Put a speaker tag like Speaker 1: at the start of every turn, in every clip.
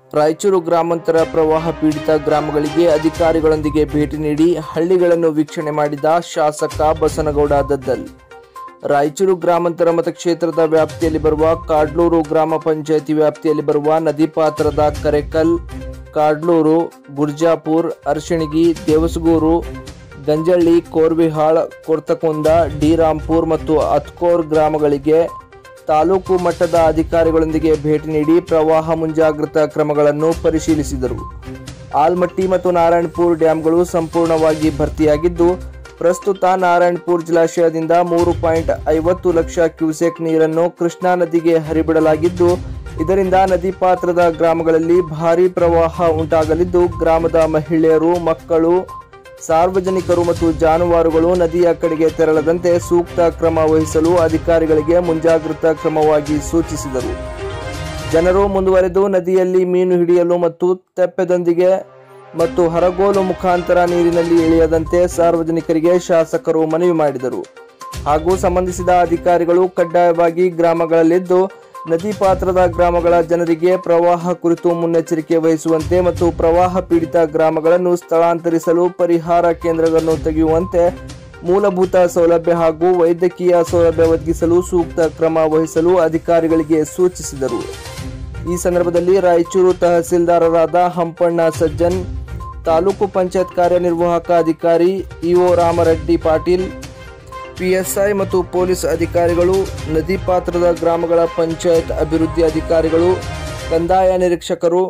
Speaker 1: ರಾಯಚೂರು ಗ್ರಾಮಾಂತರ ಪ್ರವಾಹ ಪೀಡಿತ ಗ್ರಾಮಗಳಿಗೆ ಅಧಿಕಾರಿಗಳೊಂದಿಗೆ ಭೇಟಿ ನೀಡಿ ಹಳ್ಳಿಗಳನ್ನು ವೀಕ್ಷಣೆ ಮಾಡಿದ ಶಾಸಕ ಬಸನಗೌಡ ದದ್ದಲ್ ರಾಯಚೂರು ಗ್ರಾಮಾಂತರ ಮತಕ್ಷೇತ್ರದ ವ್ಯಾಪ್ತಿಯಲ್ಲಿ ಬರುವ ಕಾಡ್ಲೂರು ಗ್ರಾಮ ಪಂಚಾಯಿತಿ ವ್ಯಾಪ್ತಿಯಲ್ಲಿ ಬರುವ ನದಿ ಪಾತ್ರದ ಕರೆಕಲ್ ಕಾಡ್ಲೂರು ಗುರ್ಜಾಪುರ್ ಅರ್ಶಿಣಗಿ ದೇವಸಗೂರು ಗಂಜಳ್ಳಿ ಕೋರ್ವಿಹಾಳ್ ಕೊರ್ತಕುಂದ ಡಿ ರಾಂಪುರ್ ಮತ್ತು ಅತ್ಕೋರ್ ಗ್ರಾಮಗಳಿಗೆ ತಾಲೂಕು ಮಟ್ಟದ ಅಧಿಕಾರಿಗಳೊಂದಿಗೆ ಭೇಟಿ ನೀಡಿ ಪ್ರವಾಹ ಮುಂಜಾಗ್ರತಾ ಕ್ರಮಗಳನ್ನು ಪರಿಶೀಲಿಸಿದರು ಆಲ್ಮಟ್ಟಿ ಮತ್ತು ನಾರಾಯಣಪುರ ಡ್ಯಾಂಗಳು ಸಂಪೂರ್ಣವಾಗಿ ಭರ್ತಿಯಾಗಿದ್ದು ಪ್ರಸ್ತುತ ನಾರಾಯಣಪುರ ಜಲಾಶಯದಿಂದ ಮೂರು ಪಾಯಿಂಟ್ ಐವತ್ತು ಲಕ್ಷ ಕ್ಯೂಸೆಕ್ ನೀರನ್ನು ಕೃಷ್ಣಾ ನದಿಗೆ ಹರಿಬಿಡಲಾಗಿದ್ದು ಇದರಿಂದ ನದಿ ಪಾತ್ರದ ಗ್ರಾಮಗಳಲ್ಲಿ ಭಾರೀ ಪ್ರವಾಹ ಉಂಟಾಗಲಿದ್ದು ಗ್ರಾಮದ ಮಹಿಳೆಯರು ಮಕ್ಕಳು ಸಾರ್ವಜನಿಕರು ಮತ್ತು ಜಾನುವಾರುಗಳು ನದಿಯ ಕಡೆಗೆ ತೆರಳದಂತೆ ಸೂಕ್ತ ಕ್ರಮ ವಹಿಸಲು ಅಧಿಕಾರಿಗಳಿಗೆ ಮುಂಜಾಗ್ರತಾ ಕ್ರಮವಾಗಿ ಸೂಚಿಸಿದರು ಜನರು ಮುಂದುವರೆದು ನದಿಯಲ್ಲಿ ಮೀನು ಹಿಡಿಯಲು ಮತ್ತು ತೆಪ್ಪೆದೊಂದಿಗೆ ಮತ್ತು ಹರಗೋಲು ಮುಖಾಂತರ ನೀರಿನಲ್ಲಿ ಇಳಿಯದಂತೆ ಸಾರ್ವಜನಿಕರಿಗೆ ಶಾಸಕರು ಮನವಿ ಮಾಡಿದರು ಹಾಗೂ ಸಂಬಂಧಿಸಿದ ಅಧಿಕಾರಿಗಳು ಕಡ್ಡಾಯವಾಗಿ ಗ್ರಾಮಗಳಲ್ಲಿದ್ದು ನದಿ ಪಾತ್ರದ ಗ್ರಾಮಗಳ ಜನರಿಗೆ ಪ್ರವಾಹ ಕುರಿತು ಮುನ್ನೆಚ್ಚರಿಕೆ ವಹಿಸುವಂತೆ ಮತ್ತು ಪ್ರವಾಹ ಪೀಡಿತ ಗ್ರಾಮಗಳನ್ನು ಸ್ಥಳಾಂತರಿಸಲು ಪರಿಹಾರ ಕೇಂದ್ರಗಳನ್ನು ತೆಗೆಯುವಂತೆ ಮೂಲಭೂತ ಸೌಲಭ್ಯ ಹಾಗೂ ವೈದ್ಯಕೀಯ ಸೌಲಭ್ಯ ಒದಗಿಸಲು ಸೂಕ್ತ ಕ್ರಮ ವಹಿಸಲು ಅಧಿಕಾರಿಗಳಿಗೆ ಸೂಚಿಸಿದರು ಈ ಸಂದರ್ಭದಲ್ಲಿ ರಾಯಚೂರು ತಹಸೀಲ್ದಾರರಾದ ಹಂಪಣ್ಣ ಸಜ್ಜನ್ ತಾಲೂಕು ಪಂಚಾಯತ್ ಕಾರ್ಯನಿರ್ವಾಹಕ ಅಧಿಕಾರಿ ಇಒ ರಾಮರೆಡ್ಡಿ ಪಾಟೀಲ್ ಪಿಎಸ್ಐ ಮತ್ತು ಪೊಲೀಸ್ ಅಧಿಕಾರಿಗಳು ನದಿ ಪಾತ್ರದ ಗ್ರಾಮಗಳ ಪಂಚಾಯತ್ ಅಭಿವೃದ್ಧಿ ಅಧಿಕಾರಿಗಳು ಕಂದಾಯ ನಿರೀಕ್ಷಕರು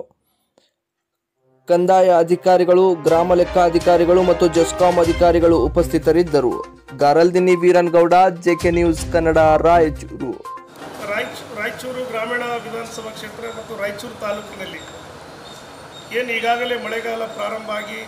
Speaker 1: ಕಂದಾಯ ಅಧಿಕಾರಿಗಳು ಗ್ರಾಮ ಲೆಕ್ಕಾಧಿಕಾರಿಗಳು ಮತ್ತು ಜಸ್ಕಾಂ ಅಧಿಕಾರಿಗಳು ಉಪಸ್ಥಿತರಿದ್ದರು ಗಾರಲ್ದಿನಿ ವೀರನ್ಗೌಡ ಜೆಕೆ ನ್ಯೂಸ್ ಕನ್ನಡ ರಾಯಚೂರು
Speaker 2: ರಾಯಚೂ ರಾಯಚೂರು ಗ್ರಾಮೀಣ ವಿಧಾನಸಭಾ ಕ್ಷೇತ್ರ ಮತ್ತು ರಾಯಚೂರು ತಾಲೂಕಿನಲ್ಲಿ ಏನು ಈಗಾಗಲೇ ಮಳೆಗಾಲ ಪ್ರಾರಂಭ ಆಗಿ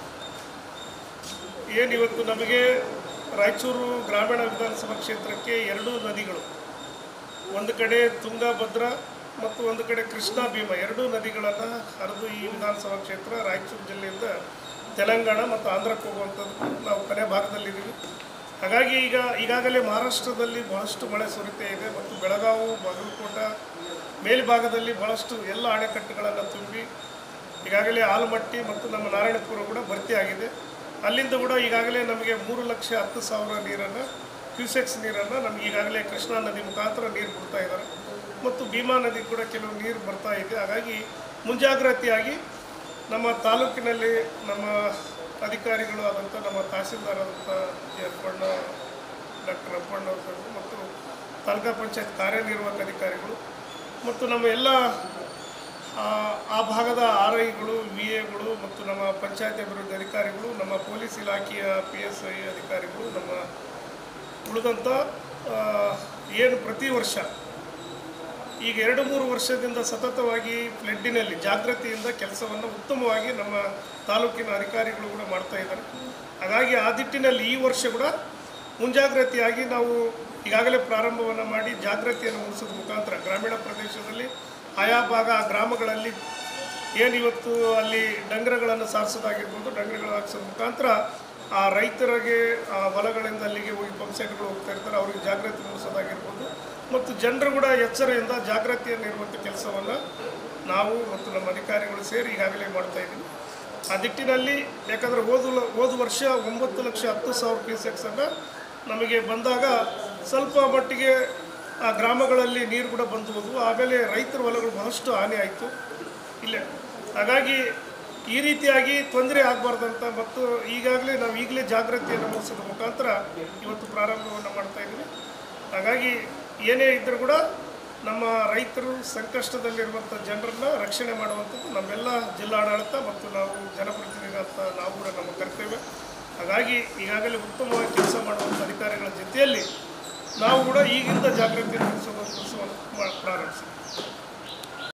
Speaker 2: ಏನು ಇವತ್ತು ನಮಗೆ ರಾಯಚೂರು ಗ್ರಾಮೀಣ ವಿಧಾನಸಭಾ ಕ್ಷೇತ್ರಕ್ಕೆ ಎರಡೂ ನದಿಗಳು ಒಂದು ಕಡೆ ತುಂಗಭದ್ರಾ ಮತ್ತು ಒಂದು ಕಡೆ ಕೃಷ್ಣಾ ಭೀಮ ಎರಡೂ ನದಿಗಳನ್ನು ಹರಿದು ಈ ವಿಧಾನಸಭಾ ಕ್ಷೇತ್ರ ರಾಯಚೂರು ಜಿಲ್ಲೆಯಿಂದ ತೆಲಂಗಾಣ ಮತ್ತು ಆಂಧ್ರಕ್ಕೆ ಹೋಗುವಂಥದ್ದು ನಾವು ಕೊನೆ ಭಾಗದಲ್ಲಿದ್ದೀವಿ ಹಾಗಾಗಿ ಈಗ ಈಗಾಗಲೇ ಮಹಾರಾಷ್ಟ್ರದಲ್ಲಿ ಬಹಳಷ್ಟು ಮಳೆ ಸುರಿತಾ ಇದೆ ಮತ್ತು ಬೆಳಗಾವಿ ಬಾಗಲಕೋಟ ಮೇಲ್ಭಾಗದಲ್ಲಿ ಬಹಳಷ್ಟು ಎಲ್ಲ ಅಣೆಕಟ್ಟುಗಳನ್ನು ತುಂಬಿ ಈಗಾಗಲೇ ಆಲಮಟ್ಟಿ ಮತ್ತು ನಮ್ಮ ನಾರಾಯಣಪುರ ಕೂಡ ಭರ್ತಿಯಾಗಿದೆ ಅಲ್ಲಿಂದ ಕೂಡ ಈಗಾಗಲೇ ನಮಗೆ ಮೂರು ಲಕ್ಷ ಹತ್ತು ಸಾವಿರ ನೀರನ್ನು ಕ್ಯೂಸೆಕ್ಸ್ ನೀರನ್ನು ನಮಗೆ ಈಗಾಗಲೇ ಕೃಷ್ಣಾ ನದಿ ಮುಖಾಂತರ ನೀರು ಬಿಡ್ತಾ ಇದ್ದಾರೆ ಮತ್ತು ಭೀಮಾ ನದಿ ಕೂಡ ಕೆಲವು ನೀರು ಬರ್ತಾ ಇದೆ ಹಾಗಾಗಿ ಮುಂಜಾಗ್ರತೆಯಾಗಿ ನಮ್ಮ ತಾಲೂಕಿನಲ್ಲಿ ನಮ್ಮ ಅಧಿಕಾರಿಗಳು ಆದಂಥ ನಮ್ಮ ತಹಸೀಲ್ದಾರ್ ಆದಂಥ ಜಿ ಅಪ್ಪಣ್ಣ ಡಾಕ್ಟರ್ ಅಪ್ಪಣ್ಣ ಅವರು ಮತ್ತು ತಾಲೂಕಾ ಪಂಚಾಯತ್ ಕಾರ್ಯನಿರ್ವಾಹಕ ಅಧಿಕಾರಿಗಳು ಮತ್ತು ನಮ್ಮ ಎಲ್ಲ ಆ, ಆ ಭಾಗದ ಆರ್ ಐಗಳು ವಿ ಎಗಳು ಮತ್ತು ನಮ್ಮ ಪಂಚಾಯತ್ ಅಭಿವೃದ್ಧಿ ಅಧಿಕಾರಿಗಳು ನಮ್ಮ ಪೊಲೀಸ್ ಇಲಾಖೆಯ ಪಿ ಎಸ್ ಐ ಅಧಿಕಾರಿಗಳು ನಮ್ಮ ಉಳಿದಂಥ ಆ, ಏನು ಪ್ರತಿ ವರ್ಷ ಈಗ ಎರಡು ಮೂರು ವರ್ಷದಿಂದ ಸತತವಾಗಿ ಫ್ಲಡ್ಡಿನಲ್ಲಿ ಜಾಗೃತಿಯಿಂದ ಕೆಲಸವನ್ನು ಉತ್ತಮವಾಗಿ ನಮ್ಮ ತಾಲೂಕಿನ ಅಧಿಕಾರಿಗಳು ಕೂಡ ಮಾಡ್ತಾ ಇದ್ದಾರೆ ಹಾಗಾಗಿ ಆ ದಿಟ್ಟಿನಲ್ಲಿ ಈ ವರ್ಷ ಕೂಡ ಮುಂಜಾಗ್ರತೆಯಾಗಿ ನಾವು ಈಗಾಗಲೇ ಪ್ರಾರಂಭವನ್ನು ಮಾಡಿ ಜಾಗೃತಿಯನ್ನು ಮೂಡಿಸೋದ್ರ ಮುಖಾಂತರ ಗ್ರಾಮೀಣ ಪ್ರದೇಶದಲ್ಲಿ ಆಯಾ ಭಾಗ ಆ ಗ್ರಾಮಗಳಲ್ಲಿ ಏನು ಇವತ್ತು ಅಲ್ಲಿ ಡಂಗರಗಳನ್ನು ಸಾರಿಸೋದಾಗಿರ್ಬೋದು ಡಂಗರಗಳು ಹಾಕ್ಸೋದ್ರ ಮುಖಾಂತರ ಆ ರೈತರಿಗೆ ಆ ಹೊಲಗಳಿಂದ ಅಲ್ಲಿಗೆ ಹೋಗಿ ಪಂಪ್ ಸೆಟ್ಗಳು ಹೋಗ್ತಾ ಇರ್ತಾರೆ ಅವ್ರಿಗೆ ಜಾಗೃತಿ ಮೂಡಿಸೋದಾಗಿರ್ಬೋದು ಮತ್ತು ಜನರು ಕೂಡ ಎಚ್ಚರದಿಂದ ಜಾಗೃತಿಯನ್ನು ಇರುವಂಥ ಕೆಲಸವನ್ನು ನಾವು ಮತ್ತು ನಮ್ಮ ಅಧಿಕಾರಿಗಳು ಸೇರಿ ಈಗಾಗಲೇ ಮಾಡ್ತಾ ಇದ್ದೀವಿ ಆ ದಿಟ್ಟಿನಲ್ಲಿ ಯಾಕಂದರೆ ಹೋದ ಹೋದ ವರ್ಷ ಒಂಬತ್ತು ಲಕ್ಷ ಹತ್ತು ಸಾವಿರ ಕ್ಯೂಸೆಕ್ಸನ್ನು ನಮಗೆ ಬಂದಾಗ ಸ್ವಲ್ಪ ಮಟ್ಟಿಗೆ ಆ ಗ್ರಾಮಗಳಲ್ಲಿ ನೀರು ಕೂಡ ಬಂದು ಹೋದವು ಆಮೇಲೆ ರೈತರ ಹೊಲಗಳು ಬಹಳಷ್ಟು ಹಾನಿ ಆಯಿತು ಇಲ್ಲೇ ಹಾಗಾಗಿ ಈ ರೀತಿಯಾಗಿ ತೊಂದರೆ ಆಗಬಾರ್ದಂತ ಮತ್ತು ಈಗಾಗಲೇ ನಾವು ಈಗಲೇ ಜಾಗೃತಿಯನ್ನು ಮೂಡಿಸೋದ್ರ ಮುಖಾಂತರ ಇವತ್ತು ಪ್ರಾರಂಭವನ್ನು ಮಾಡ್ತಾ ಇದ್ದೀವಿ ಹಾಗಾಗಿ ಏನೇ ಇದ್ದರೂ ಕೂಡ ನಮ್ಮ ರೈತರು ಸಂಕಷ್ಟದಲ್ಲಿರುವಂಥ ಜನರನ್ನ ರಕ್ಷಣೆ ಮಾಡುವಂಥದ್ದು ನಮ್ಮೆಲ್ಲ ಜಿಲ್ಲಾಡಳಿತ ಮತ್ತು ನಾವು ಜನಪ್ರತಿನಿಧಿಗಳಂತ ನಾವು ಕೂಡ ನಮ್ಮ ಕರ್ತವ್ಯ ಹಾಗಾಗಿ ಈಗಾಗಲೇ ಉತ್ತಮವಾಗಿ ಕೆಲಸ ಮಾಡುವಂಥ ಅಧಿಕಾರಿಗಳ ಜೊತೆಯಲ್ಲಿ ನಾವು ಕೂಡ ಈಗಿಂದ ಜಾಗೃತಿ ಮೂಡಿಸುವ ಕೆಲಸವನ್ನು ಮಾ- ಪ್ರಾರಂಭಿಸಿದ್ದೀವಿ